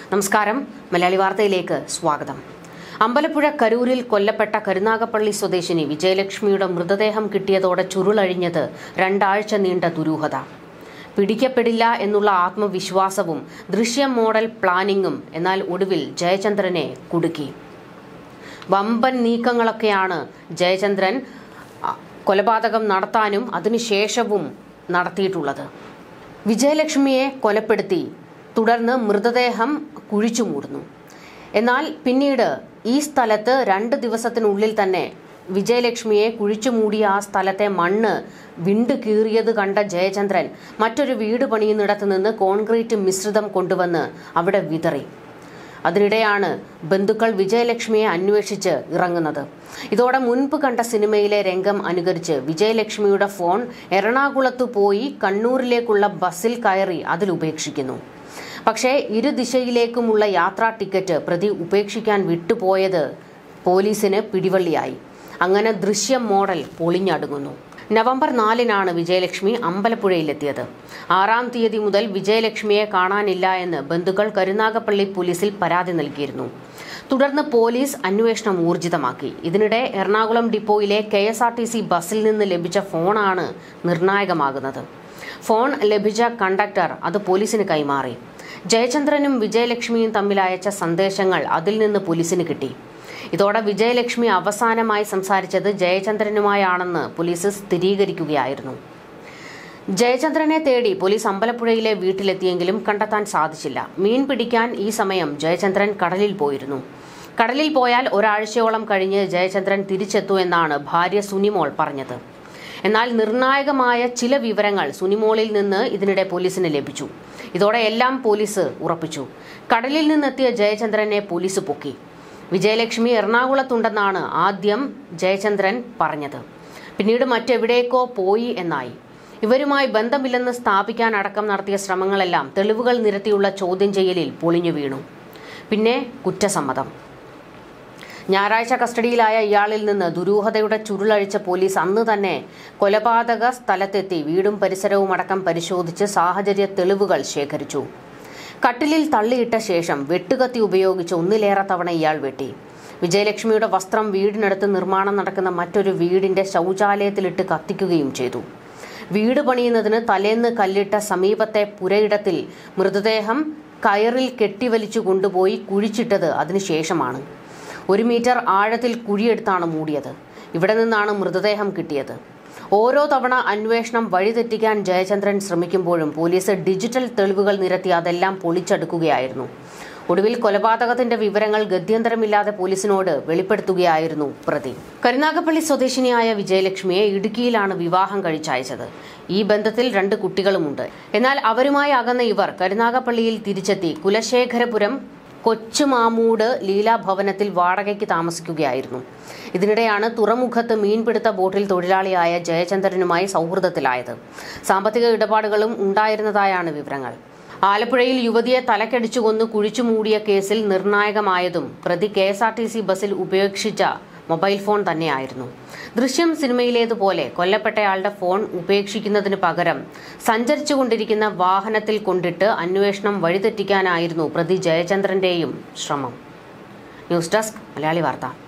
നമസ്കാരം മലയാളി വാർത്തയിലേക്ക് സ്വാഗതം അമ്പലപ്പുഴ കരൂരിൽ കൊല്ലപ്പെട്ട കരുനാഗപ്പള്ളി സ്വദേശിനി വിജയലക്ഷ്മിയുടെ മൃതദേഹം കിട്ടിയതോടെ ചുരുളഴിഞ്ഞത് രണ്ടാഴ്ച നീണ്ട ദുരൂഹത പിടിക്കപ്പെടില്ല എന്നുള്ള ആത്മവിശ്വാസവും ദൃശ്യം മോഡൽ പ്ലാനിങ്ങും എന്നാൽ ഒടുവിൽ ജയചന്ദ്രനെ കുടുക്കി വമ്പൻ നീക്കങ്ങളൊക്കെയാണ് ജയചന്ദ്രൻ അ, കൊലപാതകം നടത്താനും അതിനുശേഷവും നടത്തിയിട്ടുള്ളത് വിജയലക്ഷ്മിയെ കൊലപ്പെടുത്തി തുടർന്ന് മൃതദേഹം കുഴിച്ചു മൂടുന്നു എന്നാൽ പിന്നീട് ഈ സ്ഥലത്ത് രണ്ട് ദിവസത്തിനുള്ളിൽ തന്നെ വിജയലക്ഷ്മിയെ കുഴിച്ചു മൂടിയ ആ സ്ഥലത്തെ മണ്ണ് വിണ്ടു കീറിയത് കണ്ട ജയചന്ദ്രൻ മറ്റൊരു വീട് പണിയുന്നിടത്ത് നിന്ന് കോൺക്രീറ്റ് മിശ്രിതം കൊണ്ടുവന്ന് അവിടെ വിതറി അതിനിടെയാണ് ബന്ധുക്കൾ വിജയലക്ഷ്മിയെ അന്വേഷിച്ച് ഇറങ്ങുന്നത് ഇതോടെ മുൻപ് കണ്ട സിനിമയിലെ രംഗം അനുകരിച്ച് വിജയലക്ഷ്മിയുടെ ഫോൺ എറണാകുളത്തു പോയി കണ്ണൂരിലേക്കുള്ള ബസ്സിൽ കയറി അതിൽ ഉപേക്ഷിക്കുന്നു പക്ഷേ ഇരു ദിശയിലേക്കുമുള്ള യാത്രാ ടിക്കറ്റ് പ്രതി ഉപേക്ഷിക്കാൻ വിട്ടുപോയത് പോലീസിന് പിടിവള്ളിയായി അങ്ങനെ ദൃശ്യം മോഡൽ പൊളിഞ്ഞടുങ്ങുന്നു നവംബർ നാലിനാണ് വിജയലക്ഷ്മി അമ്പലപ്പുഴയിലെത്തിയത് ആറാം തീയതി മുതൽ വിജയലക്ഷ്മിയെ കാണാനില്ല എന്ന് ബന്ധുക്കൾ കരുനാഗപ്പള്ളി പോലീസിൽ പരാതി നൽകിയിരുന്നു തുടർന്ന് പോലീസ് അന്വേഷണം ഊർജിതമാക്കി ഇതിനിടെ എറണാകുളം ഡിപ്പോയിലെ K S R T C ബസ്സിൽ നിന്ന് ലഭിച്ച ഫോണാണ് നിർണായകമാകുന്നത് ഫോൺ ലഭിച്ച കണ്ടക്ടർ അത് പോലീസിന് കൈമാറി ജയചന്ദ്രനും വിജയലക്ഷ്മിയും തമ്മിൽ അയച്ച സന്ദേശങ്ങൾ അതിൽ നിന്ന് പോലീസിന് കിട്ടി ഇതോടെ വിജയലക്ഷ്മി അവസാനമായി സംസാരിച്ചത് ജയചന്ദ്രനുമായാണെന്ന് പോലീസ് സ്ഥിരീകരിക്കുകയായിരുന്നു ജയചന്ദ്രനെ തേടി പോലീസ് അമ്പലപ്പുഴയിലെ വീട്ടിലെത്തിയെങ്കിലും കണ്ടെത്താൻ സാധിച്ചില്ല മീൻ പിടിക്കാൻ ഈ സമയം ജയചന്ദ്രൻ കടലിൽ പോയിരുന്നു കടലിൽ പോയാൽ ഒരാഴ്ചയോളം കഴിഞ്ഞ് ജയചന്ദ്രൻ തിരിച്ചെത്തൂ എന്നാണ് ഭാര്യ സുനിമോൾ പറഞ്ഞത് എന്നാൽ നിർണായകമായ ചില വിവരങ്ങൾ സുനിമോളിൽ നിന്ന് ഇതിനിടെ പോലീസിന് ലഭിച്ചു ഇതോടെ എല്ലാം പോലീസ് ഉറപ്പിച്ചു കടലിൽ നിന്നെത്തിയ ജയചന്ദ്രനെ പോലീസ് പൊക്കി വിജയലക്ഷ്മി എറണാകുളത്തുണ്ടെന്നാണ് ആദ്യം ജയചന്ദ്രൻ പറഞ്ഞത് പിന്നീട് മറ്റെവിടേക്കോ പോയി എന്നായി ഇവരുമായി ബന്ധമില്ലെന്ന് സ്ഥാപിക്കാൻ അടക്കം നടത്തിയ ശ്രമങ്ങളെല്ലാം തെളിവുകൾ നിരത്തിയുള്ള ചോദ്യം ചെയ്യലിൽ പൊളിഞ്ഞു വീണു പിന്നെ കുറ്റസമ്മതം ഞായറാഴ്ച കസ്റ്റഡിയിലായ ഇയാളിൽ നിന്ന് ദുരൂഹതയുടെ ചുരുളഴിച്ച പോലീസ് അന്ന് തന്നെ കൊലപാതക സ്ഥലത്തെത്തി വീടും പരിസരവും അടക്കം പരിശോധിച്ച് സാഹചര്യ തെളിവുകൾ ശേഖരിച്ചു കട്ടിലിൽ തള്ളിയിട്ട ശേഷം വെട്ടുകത്തി ഉപയോഗിച്ച് ഒന്നിലേറെ തവണ ഇയാൾ വെട്ടി വിജയലക്ഷ്മിയുടെ വസ്ത്രം വീടിനടുത്ത് നിർമ്മാണം നടക്കുന്ന മറ്റൊരു വീടിന്റെ ശൗചാലയത്തിലിട്ട് കത്തിക്കുകയും ചെയ്തു വീട് പണിയുന്നതിന് തലേന്ന് കല്ലിട്ട സമീപത്തെ പുരയിടത്തിൽ മൃതദേഹം കയറിൽ കെട്ടിവലിച്ചു കൊണ്ടുപോയി കുഴിച്ചിട്ടത് അതിനുശേഷമാണ് ഒരു മീറ്റർ ആഴത്തിൽ കുഴിയെടുത്താണ് മൂടിയത് ഇവിടെ നിന്നാണ് മൃതദേഹം കിട്ടിയത് ഓരോ തവണ അന്വേഷണം വഴിതെറ്റിക്കാൻ ജയചന്ദ്രൻ ശ്രമിക്കുമ്പോഴും പോലീസ് ഡിജിറ്റൽ തെളിവുകൾ നിരത്തി അതെല്ലാം പൊളിച്ചെടുക്കുകയായിരുന്നു ഒടുവിൽ കൊലപാതകത്തിന്റെ വിവരങ്ങൾ ഗത്യന്തരമില്ലാതെ പോലീസിനോട് വെളിപ്പെടുത്തുകയായിരുന്നു പ്രതി കരുനാഗപ്പള്ളി സ്വദേശിനിയായ വിജയലക്ഷ്മിയെ ഇടുക്കിയിലാണ് വിവാഹം കഴിച്ചയച്ചത് ഈ ബന്ധത്തിൽ രണ്ട് കുട്ടികളുമുണ്ട് എന്നാൽ അവരുമായി അകന്ന ഇവർ കരുനാഗപ്പള്ളിയിൽ തിരിച്ചെത്തി കുലശേഖരപുരം കൊച്ചുമാമൂട് ലീലാഭവനത്തിൽ വാടകയ്ക്ക് താമസിക്കുകയായിരുന്നു ഇതിനിടെയാണ് തുറമുഖത്ത് മീൻപിടുത്ത ബോട്ടിൽ തൊഴിലാളിയായ ജയചന്ദ്രനുമായി സൗഹൃദത്തിലായത് സാമ്പത്തിക ഇടപാടുകളും ഉണ്ടായിരുന്നതായാണ് വിവരങ്ങൾ ആലപ്പുഴയിൽ യുവതിയെ തലക്കടിച്ചു കൊന്ന് കുഴിച്ചു മൂടിയ കേസിൽ നിർണായകമായതും പ്രതി K S R T C ബസ്സിൽ ഉപേക്ഷിച്ച മൊബൈൽ ഫോൺ തന്നെയായിരുന്നു ദൃശ്യം സിനിമയിലേതുപോലെ കൊല്ലപ്പെട്ടയാളുടെ ഫോൺ ഉപേക്ഷിക്കുന്നതിന് പകരം സഞ്ചരിച്ചുകൊണ്ടിരിക്കുന്ന വാഹനത്തിൽ കൊണ്ടിട്ട് അന്വേഷണം വഴിതെറ്റിക്കാനായിരുന്നു പ്രതി ജയചന്ദ്രന്റെയും ശ്രമം ന്യൂസ് ഡെസ്ക് മലയാളി വാർത്ത